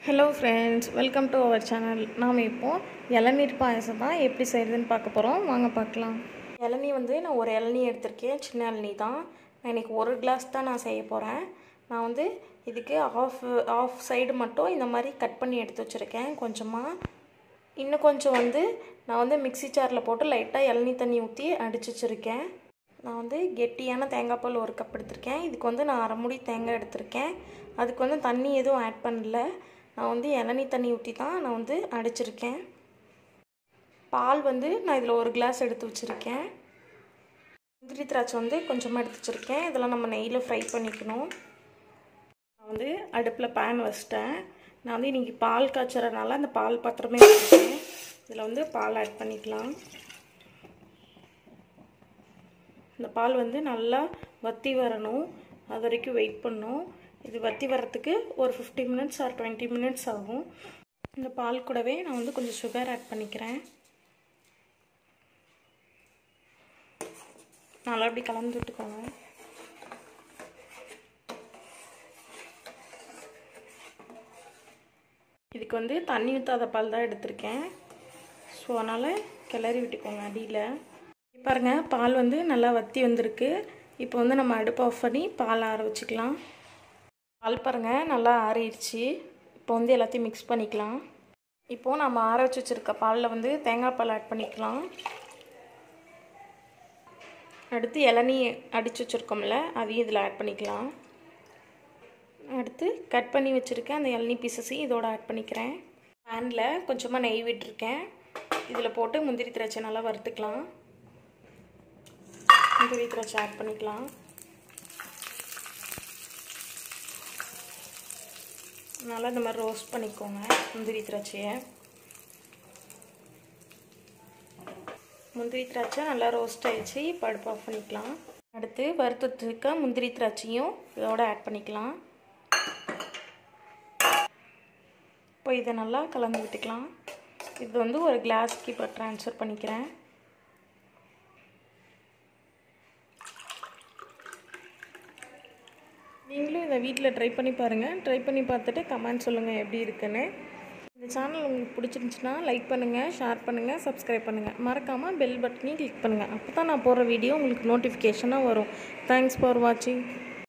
hello friends welcome to our channel நாம் இப்போது இளநீர் பாயசம் தான் எப்படி செய்கிறதுன்னு பார்க்க போகிறோம் வாங்க பார்க்கலாம் இளநீ வந்து நான் ஒரு இளநீ எடுத்திருக்கேன் சின்ன இளநீ தான் நான் இன்றைக்கி ஒரு கிளாஸ் தான் நான் செய்ய போகிறேன் நான் வந்து இதுக்கு ஆஃப் ஆஃப் சைடு மட்டும் இந்த மாதிரி கட் பண்ணி எடுத்து வச்சுருக்கேன் கொஞ்சமாக இன்னும் கொஞ்சம் வந்து நான் வந்து மிக்ஸி ஜாரில் போட்டு லைட்டாக இளநீ தண்ணி ஊற்றி அடிச்சு வச்சுருக்கேன் நான் வந்து கெட்டியான தேங்காய் பால் ஒரு கப் எடுத்திருக்கேன் இதுக்கு வந்து நான் அரை முடி தேங்காய் எடுத்திருக்கேன் அதுக்கு வந்து தண்ணி எதுவும் ஆட் பண்ணல நான் வந்து இளநீ தண்ணி ஊற்றி தான் நான் வந்து அடிச்சிருக்கேன் பால் வந்து நான் இதில் ஒரு கிளாஸ் எடுத்து வச்சுருக்கேன் முந்திரி திராட்சை வந்து கொஞ்சமாக எடுத்து வச்சுருக்கேன் இதெல்லாம் நம்ம நெய்யில் ஃப்ரை பண்ணிக்கணும் நான் வந்து அடுப்பில் பேன் வச்சிட்டேன் நான் வந்து இன்றைக்கி பால் காய்ச்சறதுனால அந்த பால் பாத்திரமே வச்சுருக்கேன் இதில் வந்து பால் ஆட் பண்ணிக்கலாம் இந்த பால் வந்து நல்லா வற்றி வரணும் அது வரைக்கும் வெயிட் பண்ணும் இது வற்றி வர்றதுக்கு ஒரு fifty minutes or twenty minutes ஆகும் இந்த பால் கூடவே நான் வந்து கொஞ்சம் சுகர் ஆட் பண்ணிக்கிறேன் நல்லா அப்படி கலந்து விட்டுக்கோங்க இதுக்கு வந்து தண்ணி ஊற்றாத பால் தான் எடுத்திருக்கேன் ஸோ அதனால் கிளறி விட்டுக்கோங்க அடியில் பாருங்கள் பால் வந்து நல்லா வற்றி வந்திருக்கு இப்போ வந்து நம்ம அடுப்பு ஆஃப் பண்ணி பால் ஆற வச்சுக்கலாம் பால் பாருங்கள் நல்லா ஆறிடுச்சு இப்போ வந்து எல்லாத்தையும் மிக்ஸ் பண்ணிக்கலாம் இப்போது நம்ம ஆற வச்சு வச்சுருக்க பாலில் வந்து தேங்காய் பால் ஆட் பண்ணிக்கலாம் அடுத்து இளநீ அடித்து வச்சுருக்கோம்ல அதையும் இதில் ஆட் பண்ணிக்கலாம் அடுத்து கட் பண்ணி வச்சுருக்கேன் அந்த இளநீ பீசஸையும் இதோட ஆட் பண்ணிக்கிறேன் பேனில் கொஞ்சமாக நெய் விட்டுருக்கேன் இதில் போட்டு முந்திரி திராட்சை நல்லா வறுத்துக்கலாம் முந்திரி திராட்சை ஆட் பண்ணிக்கலாம் நல்லா இந்த மாதிரி ரோஸ்ட் பண்ணிக்கோங்க முந்திரி திராட்சையை முந்திரி திராட்சை நல்லா ரோஸ்ட் ஆகிடுச்சு இப்போ அடுப்பு ஆஃப் பண்ணிக்கலாம் அடுத்து வறுத்துருக்க முந்திரி திராட்சையும் இதோட ஆட் பண்ணிக்கலாம் இப்போ இதை நல்லா கலந்து விட்டுக்கலாம் இது வந்து ஒரு கிளாஸ்க்கு இப்போ ட்ரான்ஸ்ஃபர் பண்ணிக்கிறேன் நீங்களும் இதை வீட்டில் ட்ரை பண்ணி பாருங்கள் ட்ரை பண்ணி பார்த்துட்டு கமெண்ட் சொல்லுங்கள் எப்படி இருக்குன்னு இந்த சேனல் உங்களுக்கு பிடிச்சிருந்துச்சுன்னா லைக் பண்ணுங்கள் ஷேர் பண்ணுங்கள் சப்ஸ்கிரைப் பண்ணுங்கள் மறக்காமல் பெல் பட்டனையும் கிளிக் பண்ணுங்கள் அப்போ தான் நான் போடுற வீடியோ உங்களுக்கு நோட்டிஃபிகேஷனாக வரும் தேங்க்ஸ் ஃபார் வாட்சிங்